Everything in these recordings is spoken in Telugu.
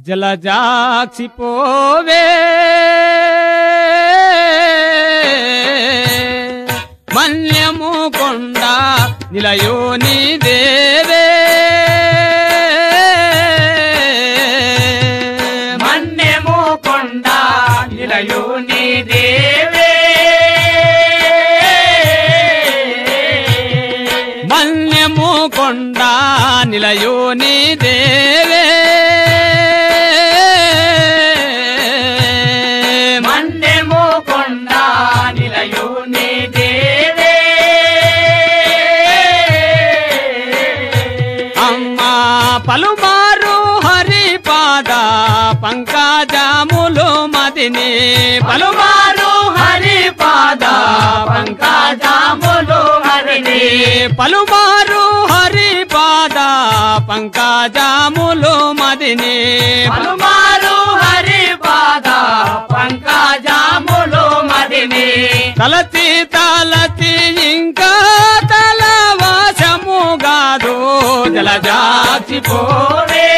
జలజాక్షి పోవే మన్యము కొండ నిలయోని దేవే మన్నెము కొండ నిలయుని దేవే మన్యము కొండ నిలయోని దేవే మన్నెము కొండ నిలయుని దేవే అమ్మా పలుమారు హరిపాద పంకజములు మదిని పలుమారు పలుమారు హరిపాద పంకజాములు హరిని పలుమారు హరిపాద పంకజములు మదిని పలుమారు హరిపాద పంకజాములు మదిని తలచి తలచి ఇంకా తల వాసము కాదు జలజాచి పో పోవే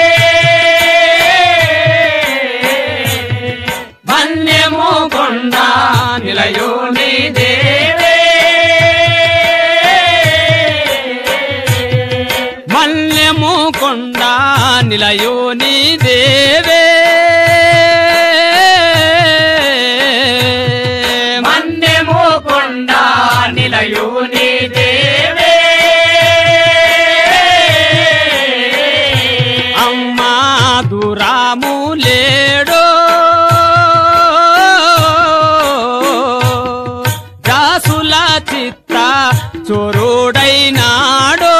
మన్యము కొండ నిలయుని దేవే మల్యము కొండ నిలయోని దేవే మన్యము కొండ నిలయుని దేవే అమ్మా దురాము లేడో దాసుల చిత్త చోరుడైనాడో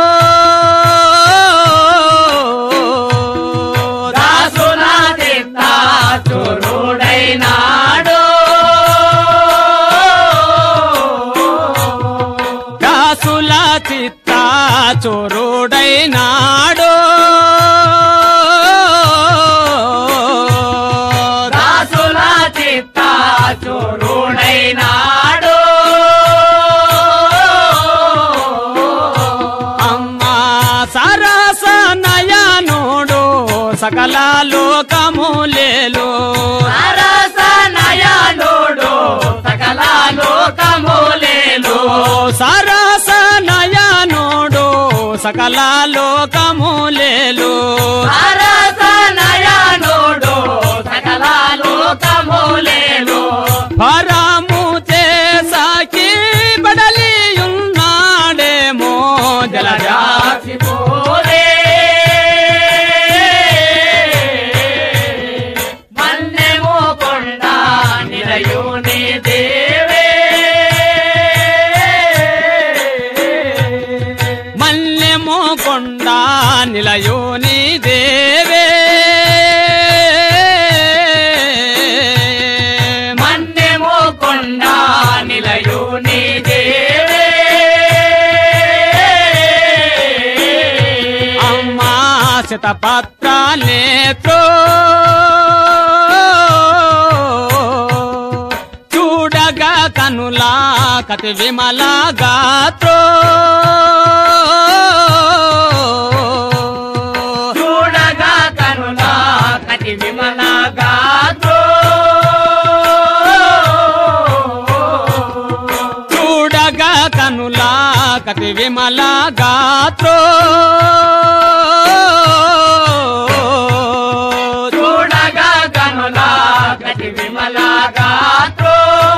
దాసుల చిత్త చోరుడైనాడు దాసుల చిత్త చోరుడైనాడో దాసుల చిత్త చోరుడైనాడు అమ్మా సరస నయనుడు సకల లోకములేలు సరస నయనుడు సకల లోకములేలు సరస నయనుడు సకల లోకములేలు సరస నయనుడు సకల లోకములేలు పరము చేసాకి బడలియున్నాడేమో జలజా జాచిపోరే మన్నెము కొండ నిలయుని దేవే మల్లెమో కొండ నిలయోని దేవే మన్నెము కొండ నిలయుని దేవే అమ్మా శతపత్ర నేత్రో చూడగా కనులా కతి విమల గాత్రో చూడగా కనుల కటి విమల గాత్రో చూడగా కనులా కతి విమల గాత్రో చూడగా కనుల కటి విమల గాత్రో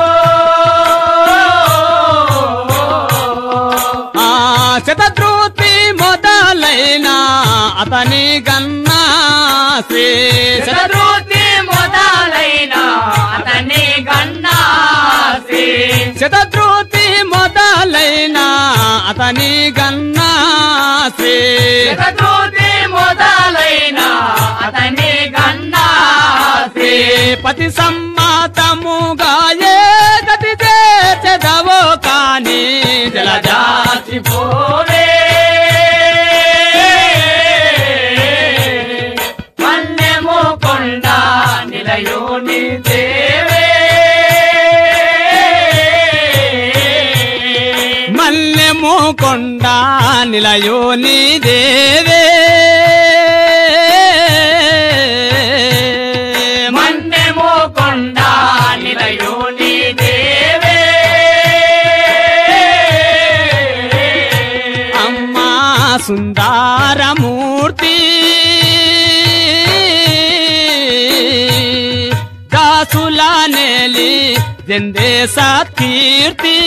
ఆ శతద్రుతి మొదలైన అతని గన్నా శ్రీ శత- శతృతి మొదలైన అతని గన్నాసి శతద్రుతి మొదలైన అతని గన్నా శ్రీ శతృతి మొదలైన అతని గన్నాసి పతి సమ్మతముగా ఏ గతి చేదవో కాని జలజా జాచిపోవే మన్నెము కొండ నిలయోని దేవే మల్లెము కొండ నిలయోని దేవే దాసుల నేలి జందేశ కీర్తి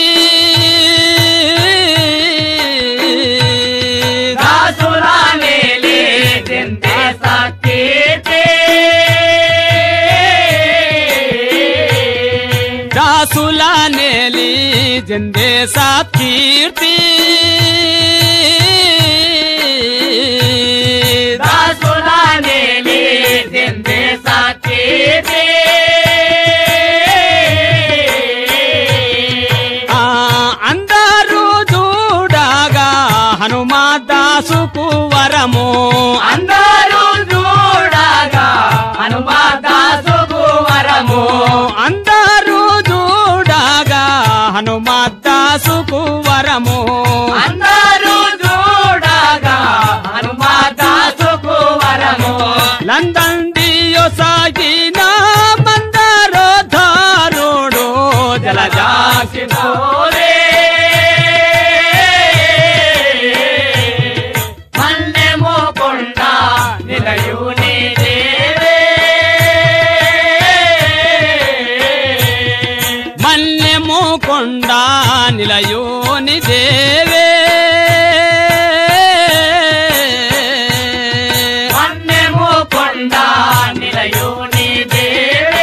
దాసురాలేలి దిందే సకీర్తి దాసుల నేలి జందేశ కీర్తి దాసురాలేలి దిందే సకీర్తి ఆ అందరూ చూడగా హనుమా దాసుకు వరము అందరూ చూడగా హనుమాదాసుకు వరము అందరూ చూడగా హనుమా దాసుకు వరము అందరూ చూడగా హనుమాదాసుకు వరము లందన్ దియో సాగిన మందరో ధారుడు జలజా జాసి పోరే మన్నెము కొండ నిలయుని దేవే మల్లెము కొండ నిలయోని దేవే మన్నెము కొండ నిలయుని దేవే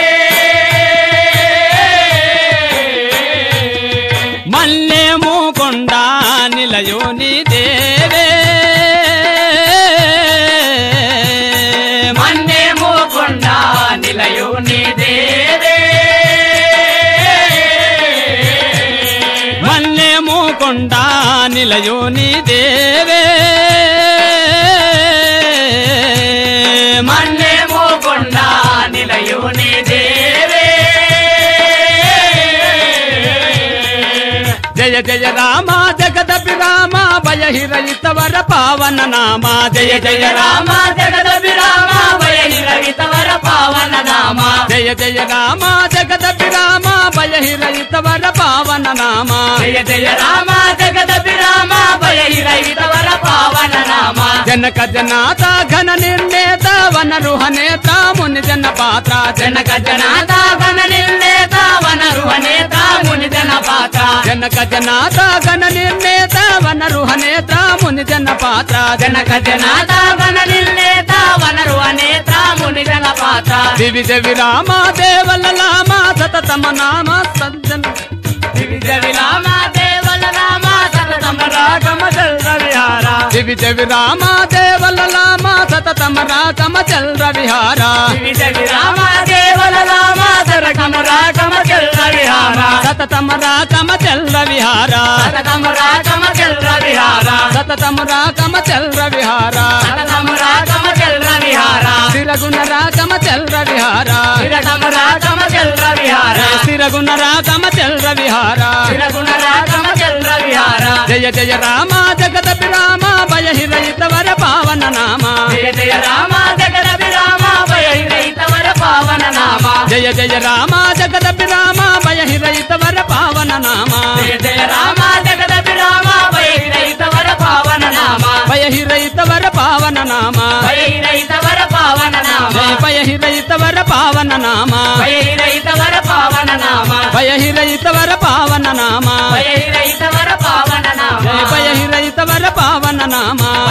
మల్లెము కొండ నిలయోని దేవే మన్నెము కొండ నిలయుని దేవే మల్లెము కొండ నిలయోని దేవే మన్నెము కొండ నిలయుని దేవే జయ జయ రామ జగదపి రామ భయ హిరయితవర పావన నామ జయ జయ రామ రామ జగదపి రామ వయనిరవితవర పావన నామ జయ జయ రామ జగదపి రామ భయ హిరయితవర పావన నామ జయ జయ రామ జగదపి రామ వయనిరవితవర పావన నామ జనక జనాత ఘన నిర్ణేత వనరుహ నేత ముని జన పాత్ర జనక జనాత గణ నిర్ణేత వనరుహ నేత ముని జన పాత్ర జనక జనాత ఘన నిర్ణేత వనరుహ నేత ముని జన పాత్ర జనక జనాత గణ నిర్ణేత వనరుహ నేత ముని జన పాత్ర దివి జవి రామ దేవల లామ సతతమ నామ సజ్జన వివిధ విరామ దేవల రామ సతతమ రాగమ చల్ర విహార దివి జవి రామ దేవల లామ సతతమ రాగమ చల్ర విహార వివిధ విరామ దేవల రామ సరగమ రాగమ చల్ర విహార సతతమ రాగమ చల్ర విహార సతతమ రాగమ చల్ర విహార సతతమ రాగమ చల్ర విహార సతతమ రాగమ చల్ర విహార సిరగుణ రాగమ చల్ర విహార విరగమ రాగమ చల్ర విహార సిరగుణ రాగమ చల్ర విహార విరగుణ రాగమ చల్ర విహార జయ జయ రామ జగదపి రామ భయ హిరయితవర పావన నామ జయ జయ రామ జగద విరామ వయహిరైతవర పావన నామ జయ జయ రామ జగదపి రామ భయ హిరయితవర పావన నామ జయ జయ రామ జగద విరామ వయహిరైతవర పావన నామ భయ హిరయితవర పావన నామ వయహిరైతవర పావన నామ జయ భయ హిరయితవర పావన నామ వయహిరైతవర పావన నామ భయ హిరయితవర పావన నామ వయహిరైతవర పావన నామ జయ భయ హిరయితవర పావన నామ